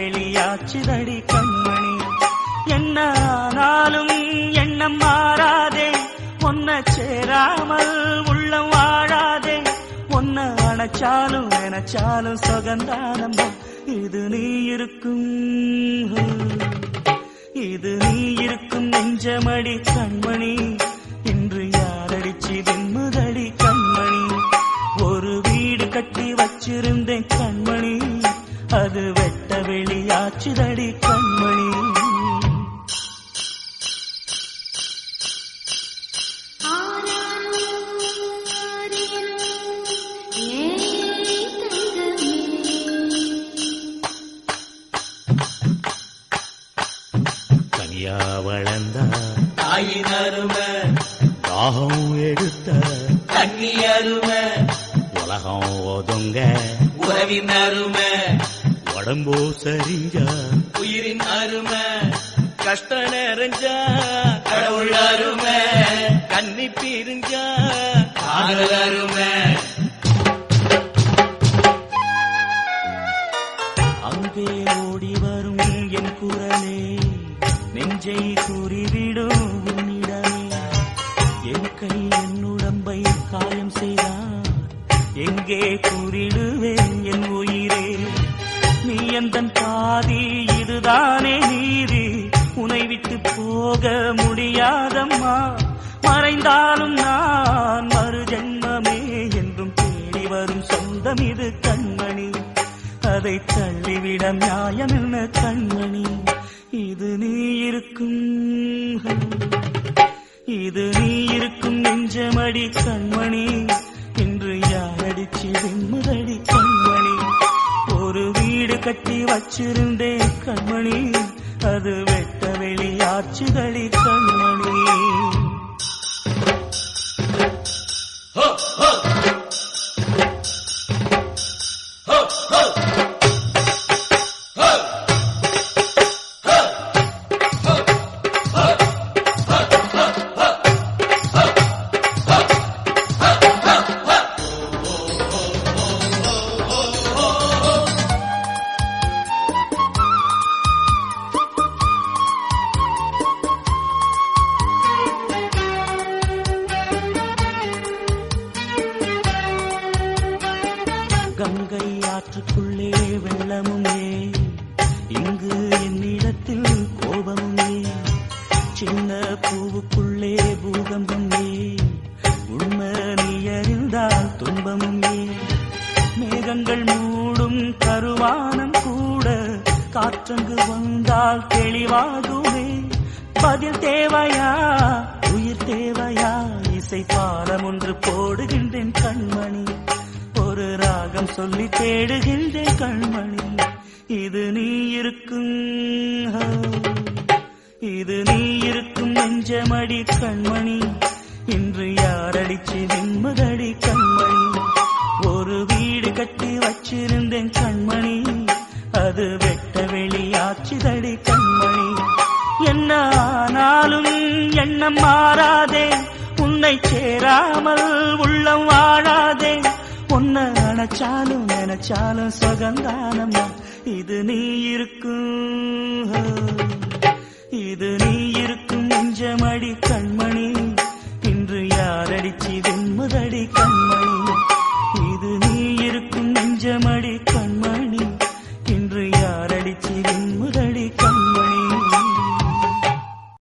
வெளியாச்சுதடி கண்மணி என்ன ஆனாலும் எண்ணம் மாறாதே ஒன்ன சேராமல் உள்ளம் வாழாதே ஒன்ன அணைச்சாலும் நினைச்சாலும் சுகந்தானம்மா இது நீ இருக்கும் இது நீ இருக்கும் நெஞ்சமடி கண்மணி இன்று யாரடிச்சு வெண்முதடி கண்மணி ஒரு வீடு கட்டி வச்சிருந்தேன் கண்மணி அது வெட்ட வெளியாச்சுதடி கண்மணி தனியா வளர்ந்த தாயின் அருமை தாகம் எடுத்த தண்ணி அருமை உலகம் ஒதுங்க உறவின் அருமை உடம்போ சரிஞ்சா உயிரின் அருமை கஷ்ட நிறைஞ்சா கடவுள் அருமை கன்னி பிரிஞ்சா காதல் அருமை அங்கே ஓடி வரும் என் குரலே நெஞ்சை கூறிவிடும் உன்னிடமே என் கை என் உடம்பை காயம் செய்தான் எங்கே கூறிடுவேன் என் உயிரே நீ எந்த பாதி இதுதானே நீதி உனை விட்டு போக முடியாதம்மா மறைந்தாலும் நான் மறு ஜென்மமே என்றும் தேடி வரும் சொந்தம் இது கண்மணி அதை தள்ளிவிட நியாயம் என்ன கண்மணி இது நீ இருக்கும் இது நீ இருக்கும் நெஞ்சமடி கண்மணி இன்று யாரடிச்சு வெண்முதடி கண்மணி ஒரு வீடு கட்டி வச்சிருந்தேன் கண்மணி அது வெட்ட வெளியாச்சுதடி கண்மணி கங்கை ஆற்றுக்குள்ளே வெள்ளமும் ஏன் இங்கு என்னிடத்தில் கோபமும் ஏன் சின்ன பூவுக்குள்ளே பூகம்பம் ஏன் உண்மை நீ அறிந்தால் துன்பமும் ஏன் மேகங்கள் மூடும் கருவானம் கூட காற்றங்கு வந்தால் தெளிவாகுமே பதில் தேவையா உயிர் தேவையா இசை பாலம் ஒன்று போடுகின்றேன் கண்மணி ஒரு ராகம் சொல்லி தேடுகின்றேன் கண்மணி இது நீ இருக்கும் இது நீ இருக்கும் நெஞ்சமடி கண்மணி இன்று யாரடிச்சு நிம்மதடி கண்மணி ஒரு வீடு கட்டி வச்சிருந்தேன் கண்மணி அது வெட்ட வெளியாச்சுதடி கண்மணி என்ன ஆனாலும் எண்ணம் மாறாதே உன்னை சேராமல் உள்ளம் வாழாதே உன்னை நினைச்சாலும் நினைச்சாலும் சுகந்தானம்மா இது நீ இருக்கும் இது நீ இருக்கும் நெஞ்சமடி கண்மணி